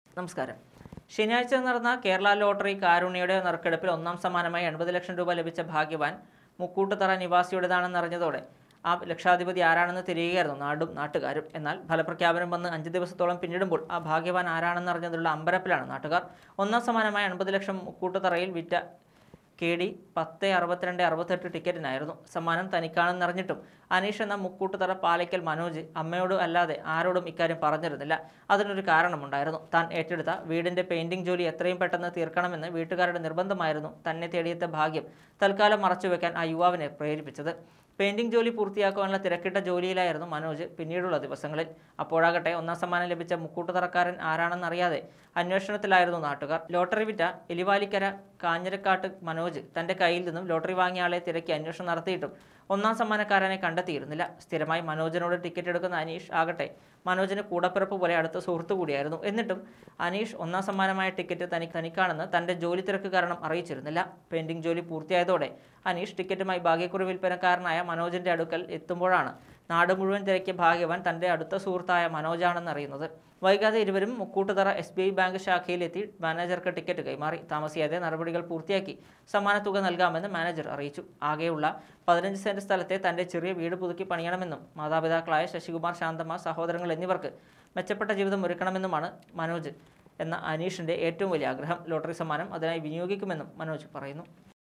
നമസ്കാരം ശനിയാഴ്ച നടന്ന കേരള ലോട്ടറി കാരുണ്യയുടെ നറുക്കെടുപ്പിൽ ഒന്നാം സമ്മാനമായി എൺപത് ലക്ഷം രൂപ ലഭിച്ച ഭാഗ്യവാൻ മുക്കൂട്ടുതറ നിവാസിയുടേതാണെന്നറിഞ്ഞതോടെ ആ ലക്ഷാധിപതി ആരാണെന്ന് തിരികെയായിരുന്നു നാടും നാട്ടുകാരും എന്നാൽ ഫലപ്രഖ്യാപനം വന്ന് അഞ്ച് ദിവസത്തോളം പിന്നിടുമ്പോൾ ആ ഭാഗ്യവാൻ ആരാണെന്നറിഞ്ഞതിലുള്ള അമ്പരപ്പിലാണ് നാട്ടുകാർ ഒന്നാം സമ്മാനമായ എൺപത് ലക്ഷം മുക്കൂട്ടുതറയിൽ വിറ്റ കെ ഡി പത്ത് അറുപത്തിരണ്ട് അറുപത്തെട്ട് ടിക്കറ്റിനായിരുന്നു സമ്മാനം തനിക്കാണെന്നറിഞ്ഞിട്ടും അനീഷ് എന്ന മുക്കൂട്ടുതറ പാലയ്ക്കൽ മനോജ് അമ്മയോട് അല്ലാതെ ആരോടും ഇക്കാര്യം പറഞ്ഞിരുന്നില്ല അതിനൊരു കാരണമുണ്ടായിരുന്നു താൻ ഏറ്റെടുത്ത വീടിന്റെ പെയിന്റിംഗ് ജോലി എത്രയും പെട്ടെന്ന് തീർക്കണമെന്ന് വീട്ടുകാരുടെ നിർബന്ധമായിരുന്നു തന്നെ തേടിയെത്ത ഭാഗ്യം തൽക്കാലം മറച്ചുവെക്കാൻ ആ യുവാവിനെ പ്രേരിപ്പിച്ചത് പെയിന്റിംഗ് ജോലി പൂർത്തിയാക്കാനുള്ള തിരക്കിട്ട ജോലിയിലായിരുന്നു മനോജ് പിന്നീടുള്ള ദിവസങ്ങളിൽ അപ്പോഴാകട്ടെ ഒന്നാം സമ്മാനം ലഭിച്ച മുക്കൂട്ടുതറക്കാരൻ ആരാണെന്നറിയാതെ അന്വേഷണത്തിലായിരുന്നു നാട്ടുകാർ ലോട്ടറി വിറ്റ എലിവാലിക്കര കാഞ്ഞിരക്കാട്ട് മനോജ് തന്റെ കയ്യിൽ നിന്നും ലോട്ടറി വാങ്ങിയ ആളെ തിരക്കി അന്വേഷണം നടത്തിയിട്ടും ഒന്നാം സമ്മാനക്കാരനെ കണ്ടെത്തിയിരുന്നില്ല സ്ഥിരമായി മനോജിനോട് ടിക്കറ്റ് എടുക്കുന്ന അനീഷ് ആകട്ടെ മനോജിന് കൂടപ്പിറപ്പ് പോലെ അടുത്ത സുഹൃത്തു കൂടിയായിരുന്നു എന്നിട്ടും അനീഷ് ഒന്നാം സമ്മാനമായ ടിക്കറ്റ് തനിക്ക് തനിക്കാണെന്ന് തന്റെ ജോലി തിരക്ക് കാരണം അറിയിച്ചിരുന്നില്ല പെയിന്റിംഗ് ജോലി പൂർത്തിയായതോടെ അനീഷ് ടിക്കറ്റുമായി ഭാഗ്യക്കുറി വിൽപ്പനക്കാരനായ മനോജിന്റെ അടുക്കൽ എത്തുമ്പോഴാണ് നാട് മുഴുവൻ തിരക്കിയ ഭാഗ്യവാൻ തന്റെ അടുത്ത സുഹൃത്തായ മനോജാണെന്ന് അറിയുന്നത് വൈകാതെ ഇരുവരും Mukkoottuthara S B I bank ശാഖയിലെത്തി മാനേജർക്ക് ടിക്കറ്റ് കൈമാറി താമസിയാതെ നടപടികൾ പൂർത്തിയാക്കി സമ്മാനത്തുക നൽകാമെന്ന് മാനേജർ അറിയിച്ചു ആകെയുള്ള പതിനഞ്ച് സെന്റ് സ്ഥലത്തെ തന്റെ ചെറിയ വീട് പുതുക്കി പണിയണമെന്നും മാതാപിതാക്കളായ ശശികുമാർ ശാന്തമ്മ സഹോദരങ്ങൾ എന്നിവർക്ക് മെച്ചപ്പെട്ട ജീവിതം ഒരുക്കണമെന്നുമാണ് മനോജ് എന്ന അനീഷിന്റെ ഏറ്റവും വലിയ ആഗ്രഹം ലോട്ടറി സമ്മാനം അതിനായി വിനിയോഗിക്കുമെന്നും മനോജ് പറയുന്നു